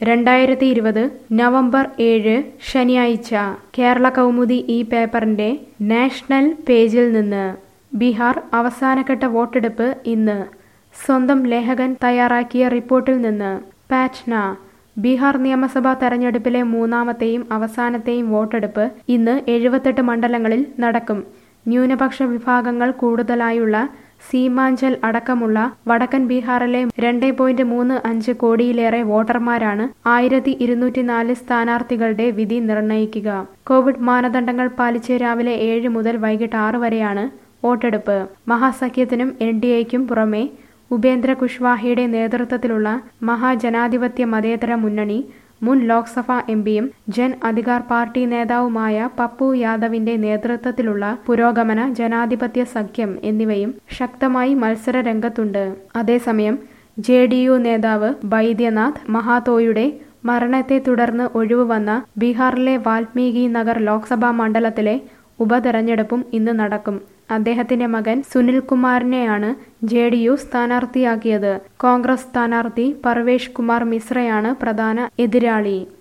രണ്ടായിരത്തി ഇരുപത് നവംബർ ഏഴ് ശനിയാഴ്ച കേരള കൗമുദി ഈ പേപ്പറിന്റെ നാഷണൽ പേജിൽ നിന്ന് ബീഹാർ അവസാനഘട്ട വോട്ടെടുപ്പ് ഇന്ന് സ്വന്തം ലേഖകൻ തയ്യാറാക്കിയ റിപ്പോർട്ടിൽ നിന്ന് പാറ്റ്ന ബീഹാർ നിയമസഭാ തെരഞ്ഞെടുപ്പിലെ മൂന്നാമത്തെയും അവസാനത്തെയും വോട്ടെടുപ്പ് ഇന്ന് എഴുപത്തെട്ട് മണ്ഡലങ്ങളിൽ നടക്കും ന്യൂനപക്ഷ വിഭാഗങ്ങൾ കൂടുതലായുള്ള സീമാഞ്ചൽ അടക്കമുള്ള വടക്കൻ ബീഹാറിലെ രണ്ട് പോയിന്റ് മൂന്ന് അഞ്ച് കോടിയിലേറെ വോട്ടർമാരാണ് ആയിരത്തി ഇരുന്നൂറ്റിനാല് സ്ഥാനാർത്ഥികളുടെ വിധി നിർണയിക്കുക കോവിഡ് മാനദണ്ഡങ്ങൾ പാലിച്ച് രാവിലെ ഏഴ് മുതൽ വൈകിട്ട് ആറ് വരെയാണ് വോട്ടെടുപ്പ് മഹാസഖ്യത്തിനും എൻ ഡി എക്കും പുറമെ ഉപേന്ദ്ര കുശ്വാഹയുടെ നേതൃത്വത്തിലുള്ള മഹാജനാധിപത്യ മതേതര മുന്നണി മുൻ ലോക്സഭാ എംപിയും ജൻ അധികാർ പാർട്ടി നേതാവുമായ പപ്പു യാദവിന്റെ നേതൃത്വത്തിലുള്ള പുരോഗമന ജനാധിപത്യ സഖ്യം എന്നിവയും ശക്തമായി മത്സര രംഗത്തുണ്ട് അതേസമയം ജെ ഡി യു നേതാവ് ബൈദ്യനാഥ് മഹാതോയുടെ മരണത്തെ തുടർന്ന് ഒഴിവ് വന്ന ബീഹാറിലെ വാൽമീകി നഗർ ലോക്സഭാ മണ്ഡലത്തിലെ ഉപതെരഞ്ഞെടുപ്പും ഇന്ന് നടക്കും അദ്ദേഹത്തിന്റെ മകൻ സുനിൽ കുമാറിനെയാണ് ജെ ഡി യു സ്ഥാനാർത്ഥിയാക്കിയത് കോൺഗ്രസ് സ്ഥാനാർത്ഥി പർവേഷ് കുമാർ മിശ്രയാണ് പ്രധാന എതിരാളി